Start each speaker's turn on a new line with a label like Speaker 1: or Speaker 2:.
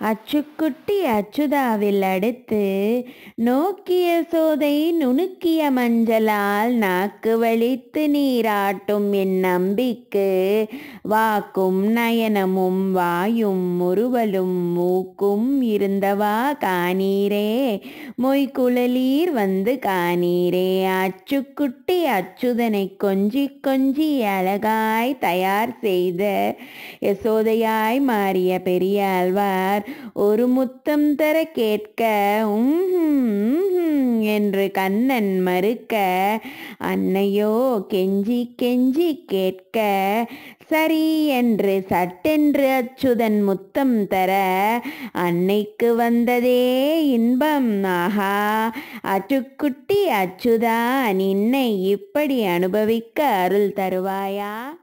Speaker 1: அச்சுக்குட்டி அச்சுதாவில் அடுத்து நோக்கிய சோதை நுணுக்கிய மஞ்சளால் நாக்கு வலித்து நீராட்டும் என் நம்பிக்கு வாக்கும் நயனமும் வாயும் முறுவலும் மூக்கும் இருந்தவா காணீரே மொய்குழலீர் வந்து காணீரே அச்சுக்குட்டி அச்சுதனை கொஞ்சி கொஞ்சி அழகாய் தயார் செய்த யசோதையாய் மாறிய பெரியாழ்வார் ஒரு முத்தம் தர கேட்க உம்ஹும், உம்ஹும் என்று கண்ணன் மறுக்க அன்னையோ கெஞ்சி கெஞ்சி கேட்க சரி என்று சட்டென்று அச்சுதன் முத்தம் தர அன்னைக்கு வந்ததே இன்பம் ஆஹா அச்சுக்குட்டி அச்சுதா நின்னை இப்படி அனுபவிக்க அருள் தருவாயா